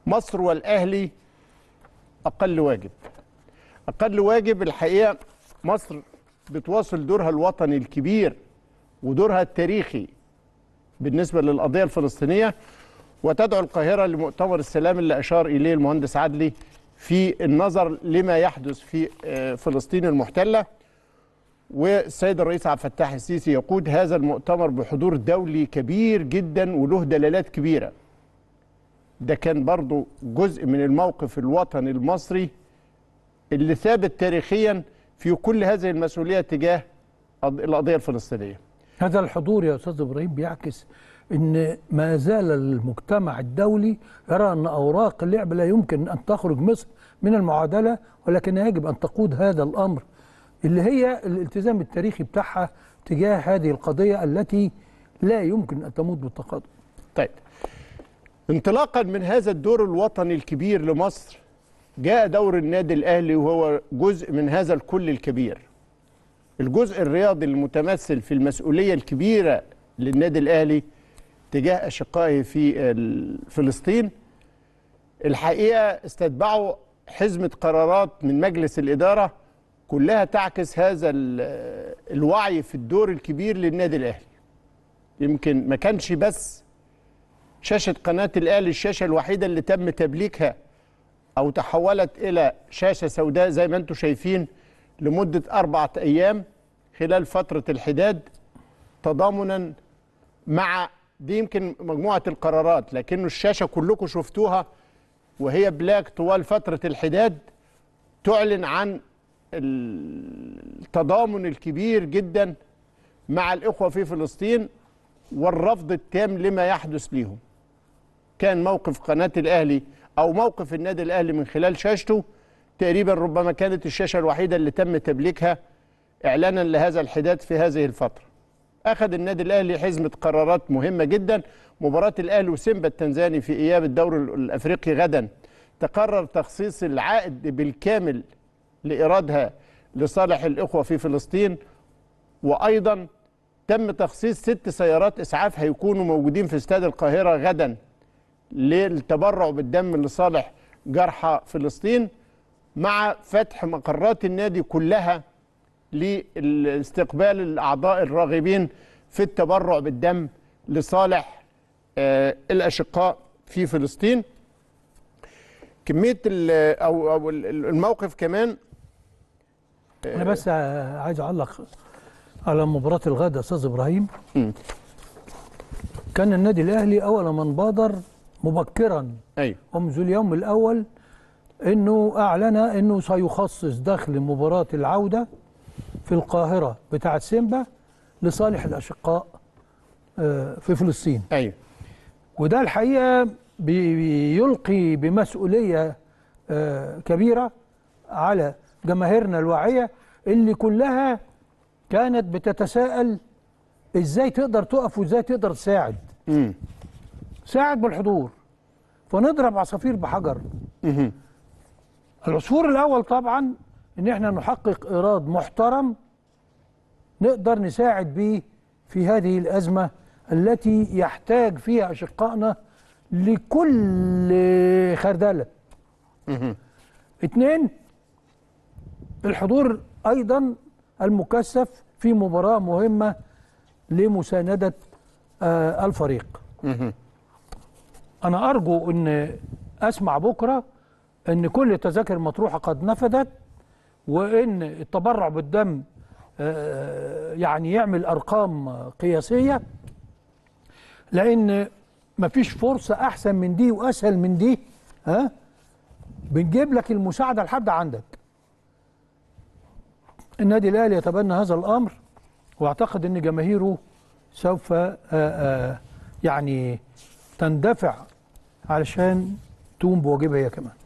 مصر والاهلي اقل واجب اقل واجب الحقيقه مصر بتواصل دورها الوطني الكبير ودورها التاريخي بالنسبه للقضيه الفلسطينيه وتدعو القاهره لمؤتمر السلام اللي اشار اليه المهندس عدلي في النظر لما يحدث في آه، فلسطين المحتله والسيد الرئيس عبد الفتاح السيسي يقود هذا المؤتمر بحضور دولي كبير جدا وله دلالات كبيره ده كان برضو جزء من الموقف الوطني المصري اللي ثابت تاريخيا في كل هذه المسؤوليه تجاه قض- القضيه الفلسطينيه هذا الحضور يا استاذ ابراهيم بيعكس ان ما زال المجتمع الدولي يرى ان اوراق اللعب لا يمكن ان تخرج مصر من المعادله ولكن يجب ان تقود هذا الامر اللي هي الالتزام التاريخي بتاعها تجاه هذه القضيه التي لا يمكن ان تموت بالتقادم. طيب انطلاقا من هذا الدور الوطني الكبير لمصر جاء دور النادي الاهلي وهو جزء من هذا الكل الكبير الجزء الرياضي المتمثل في المسؤوليه الكبيره للنادي الاهلي تجاه اشقائه في ال- فلسطين الحقيقه استتبعوا حزمه قرارات من مجلس الاداره كلها تعكس هذا ال- الوعي في الدور الكبير للنادي الاهلي يمكن ما كانش بس شاشة قناة الأهلي الشاشة الوحيدة اللي تم تبليكها أو تحولت إلى شاشة سوداء زي ما أنتم شايفين لمدة أربعة أيام خلال فترة الحداد تضامنا مع دي يمكن مجموعة القرارات لكنه الشاشة كلكم شفتوها وهي بلاك طوال فترة الحداد تعلن عن التضامن الكبير جدا مع الإخوة في فلسطين والرفض التام لما يحدث ليهم كان موقف قناة الأهلي أو موقف النادي الأهلي من خلال شاشته تقريبا ربما كانت الشاشة الوحيدة اللي تم تبليكها إعلانا لهذا الحداد في هذه الفترة أخذ النادي الأهلي حزمة قرارات مهمة جدا مباراة الأهلي وسيمبا التنزاني في إياب الدوري الأفريقي غدا تقرر تخصيص العائد بالكامل لإيرادها لصالح الإخوة في فلسطين وأيضا تم تخصيص ست سيارات اسعاف هيكونوا موجودين في استاد القاهره غدا للتبرع بالدم لصالح جرحى فلسطين مع فتح مقرات النادي كلها لاستقبال الاعضاء الراغبين في التبرع بالدم لصالح آه، الاشقاء في فلسطين كميه ال- او او ال- الموقف كمان انا بس عايز اعلق على مباراه الغد يا استاذ ابراهيم مم. كان النادي الاهلي اول من بادر مبكرا ايوه ومنذ اليوم الاول انه اعلن انه سيخصص دخل مباراه العوده في القاهره بتاعه سيمبا لصالح الاشقاء آه، في فلسطين ايوه وده الحقيقه بي- بيلقي بمسؤوليه آه، كبيره على جماهيرنا الواعيه اللي كلها كانت بتتساءل ازاي تقدر تقف وازاي تقدر تساعد امم ساعد بالحضور فنضرب عصافير بحجر مهم. العصفور الاول طبعا ان احنا نحقق ايراد محترم نقدر نساعد بيه في هذه الازمه التي يحتاج فيها اشقائنا لكل خردله مهم. اتنين الحضور ايضا المكثف في مباراه مهمه لمسانده آه، الفريق مهم. انا ارجو ان اسمع بكره ان كل التذاكر المطروحه قد نفذت وان التبرع بالدم آه، يعني يعمل ارقام قياسيه لان مفيش فرصه احسن من دي واسهل من دي ها بنجيب لك المساعده لحد عندك النادي الاهلي يتبنى هذا الامر واعتقد ان جماهيره سوف آه، آه، يعني تندفع علشان تقوم بواجبها هي كمان